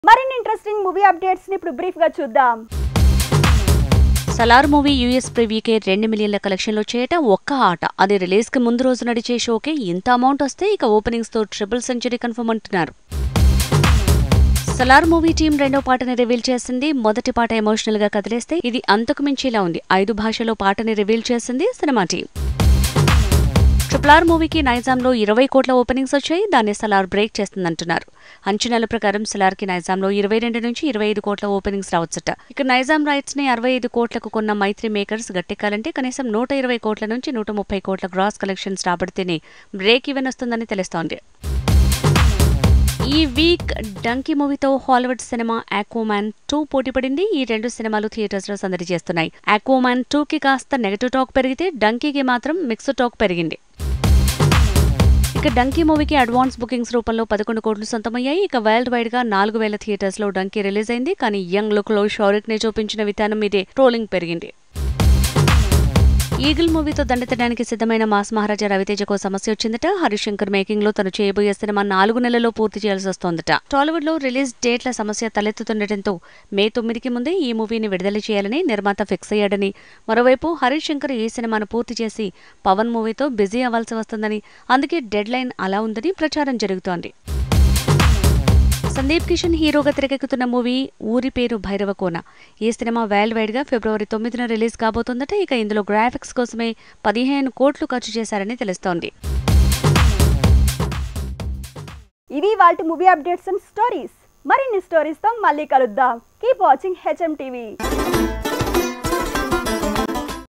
మరిన్ని interesting movie updates ని ఇప్పుడు బ్రీఫ్ గా చూద్దాం సలార్ మూవీ యూఎస్ ప్రివ్యూకే రెండు మిలియన్ల కలెక్షన్లు చేయటం ఒక్క ఆట అది రిలీజ్ కి ముందు రోజు నడిచే షోకే ఇంత అమౌంట్ వస్తే ఇక ఓపెనింగ్స్ తో ట్రిపుల్ సెంచరీ కన్ఫర్మ్ అంటున్నారు సలార్ మూవీ టీం రెండో పాటని రివీల్ చేసింది మొదటి పాట ఎమోషనల్ గా కదిలేస్తే ఇది అంతకు మించేలా ఉంది ఐదు భాషలో పాటని రివీల్ చేసింది సినిమా టీం ట్రిపుల్ ఆర్ మూవీకి నైజాంలో ఇరవై కోట్ల ఓపెనింగ్స్ వచ్చాయి దాన్ని సలార్ బ్రేక్ చేస్తుందంటున్నారు అంచనాల ప్రకారం సలార్కి నైజాంలో ఇరవై రెండు నుంచి ఇరవై ఐదు కోట్ల ఓపెనింగ్స్ రావచ్చట ఇక నైజాం రైట్స్ ని అరవై ఐదు కోట్లకు కొన్న మైత్రి మేకర్స్ గట్టెక్కాలంటే కనీసం నూట ఇరవై కోట్ల నుంచి నూట ముప్పై కోట్ల గ్రాస్ కలెక్షన్స్ రాబడితేనే బ్రేక్ ఈవెన్ వస్తుందని తెలుస్తోంది ఈ వీక్ డంకీ మూవీతో హాలీవుడ్ సినిమా ఆక్వోమ్యాన్ టూ పోటీపడింది ఈ రెండు సినిమాలు థియేటర్స్ లో సందడి చేస్తున్నాయి ఆక్వోమ్యాన్ టూ కి కాస్త నెగటివ్ టాక్ పెరిగితే డంకీకి మాత్రం మిక్స్డ్ టాక్ పెరిగింది ఇక డంకీ మూవీకి అడ్వాన్స్ బుకింగ్స్ రూపంలో పదకొండు కోట్లు సొంతమయ్యాయి ఇక వరల్డ్ వైడ్ గా నాలుగు వేల థియేటర్స్ లో డంకీ రిలీజ్ అయింది కానీ యంగ్ లుక్ లో షౌరిక్ ని చూపించిన విధానం మీదే ట్రోలింగ్ పెరిగింది ఈగిల్ మూవీతో దండెత్తడానికి సిద్ధమైన మాస్ మహారాజా రవితేజకు సమస్య వచ్చిందట హరిశంకర్ మేకింగ్ లో తను చేయబోయే సినిమా నాలుగు నెలల్లో పూర్తి చేయాల్సి వస్తోందట టాలీవుడ్ లో రిలీజ్ డేట్ల సమస్య తలెత్తుతుండటంతో మే తొమ్మిదికి ముందే ఈ మూవీని విడుదల చేయాలని నిర్మాత ఫిక్స్ అయ్యాడని మరోవైపు హరిశంకర్ ఈ సినిమాను పూర్తి చేసి పవన్ మూవీతో బిజీ అవ్వాల్సి వస్తుందని అందుకే డెడ్ లైన్ అలా ఉందని ప్రచారం జరుగుతోంది సందీప్ కిషన్ హీరోగా తెరకెక్కుతున్న మూవీ ఊరి పేరు భైరవకోన ఈ సినిమా వరల్డ్ వైడ్ గా ఫిబ్రవరి తొమ్మిదిన రిలీజ్ కాబోతుందట ఇక ఇందులో గ్రాఫిక్స్ కోసమే పదిహేను కోట్లు ఖర్చు చేశారని తెలుస్తోంది ఇవి వాటి మూవీ అప్డేట్స్ అండ్ స్టోరీస్ మరిన్ని స్టోరీస్ తో మళ్ళీ కలుద్దాం కీప్ వాచింగ్ హెచ్ఎం టీవీ